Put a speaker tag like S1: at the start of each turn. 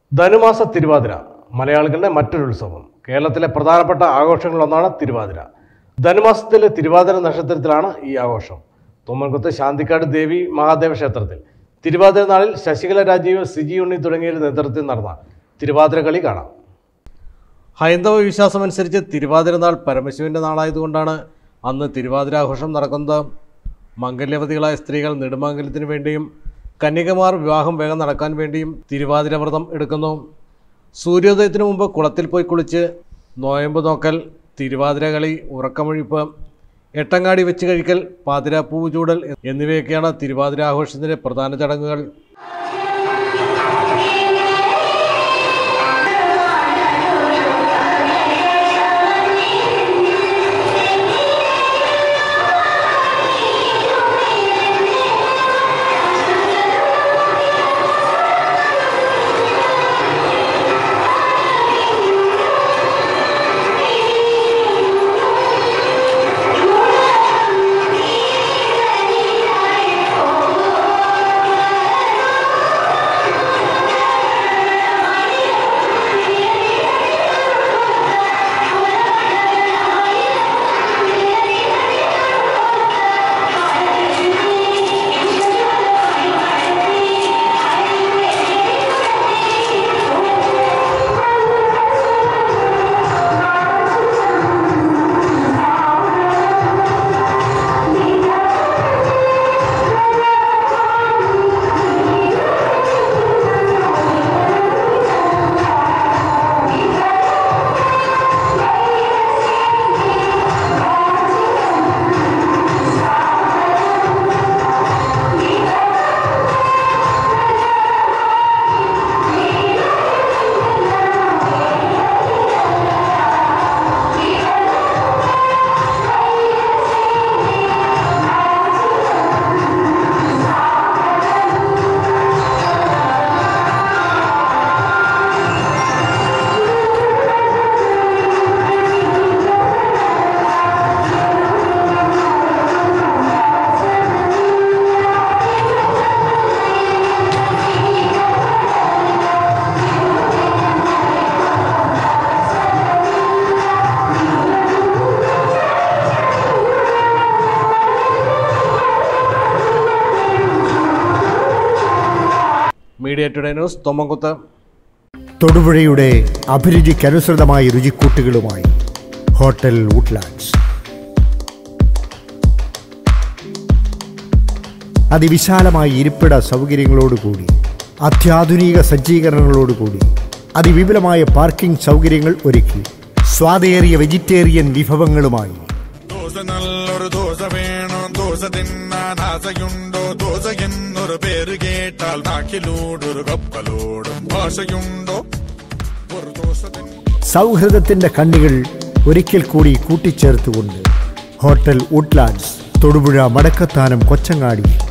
S1: ധനുമാസ തിരുവാതിര മലയാളികളുടെ മറ്റൊരു ഉത്സവം കേരളത്തിലെ പ്രധാനപ്പെട്ട ആഘോഷങ്ങളൊന്നാണ് തിരുവാതിര ധനുമാസത്തിലെ തിരുവാതിര നക്ഷത്രത്തിലാണ് ഈ ആഘോഷം തൊമ്മൻകുത്ത് ശാന്തിക്കാട് ദേവി മഹാദേവ ക്ഷേത്രത്തിൽ തിരുവാതിര നാളിൽ ശശികല രാജീവ് സിജി ഉണ്ണി തുടങ്ങിയവരുടെ നേതൃത്വത്തിൽ നടന്ന തിരുവാതിര കളി കാണാം ഹൈന്ദവ വിശ്വാസമനുസരിച്ച് തിരുവാതിര നാൾ പരമശിവന്റെ നാളായതുകൊണ്ടാണ് അന്ന് തിരുവാതിരാഘോഷം നടക്കുന്നത് മംഗല്യവതികളായ സ്ത്രീകൾ നെടുമാംഗല്യത്തിന് വേണ്ടിയും കന്യകമാർ വിവാഹം വേഗം നടക്കാൻ വേണ്ടിയും തിരുവാതിര വ്രതം എടുക്കുന്നു സൂര്യോദയത്തിന് മുമ്പ് കുളത്തിൽ പോയി കുളിച്ച് നോയമ്പ് നോക്കൽ തിരുവാതിര കളി ഉറക്കമൊഴിപ്പ് എട്ടങ്ങാടി വെച്ച് കഴിക്കൽ പാതിരാപ്പൂവ് ചൂടൽ എന്നിവയൊക്കെയാണ് തിരുവാതിര ആഘോഷത്തിൻ്റെ പ്രധാന ചടങ്ങുകൾ മീഡിയ ടുഡേ ന്യൂസ് തൊമ്മൻകുത്ത്
S2: തൊടുപുഴയുടെ അഭിരുചിക്കനുസൃതമായ രുചിക്കൂട്ടുകളുമായി ഹോട്ടൽ വുഡ്ലാൻഡ്സ് അതിവിശാലമായ ഇരിപ്പിട സൗകര്യങ്ങളോടുകൂടി അത്യാധുനിക സജ്ജീകരണങ്ങളോടുകൂടി അതിവിപുലമായ പാർക്കിംഗ് സൗകര്യങ്ങൾ ഒരുക്കി സ്വാദേറിയ വെജിറ്റേറിയൻ വിഭവങ്ങളുമായി
S3: ദോശ നല്ലൊരു ദോശ വേണം ദോശ തിന്നാൻ ആശയുണ്ടോ ദോശ എന്നൊരു പേര് കേട്ടാൽ നാക്കിലൂടൊരു കപ്പലോടും ഭാഷയുണ്ടോ ഒരു ദോശ തിന്ന
S2: സൗഹൃദത്തിന്റെ കണ്ണികൾ ഒരിക്കൽ കൂടി കൂട്ടിച്ചേർത്തുകൊണ്ട് ഹോട്ടൽ വുഡ്ലാൻഡ്സ് തൊടുപുഴ മടക്കത്താനം കൊച്ചങ്ങാടി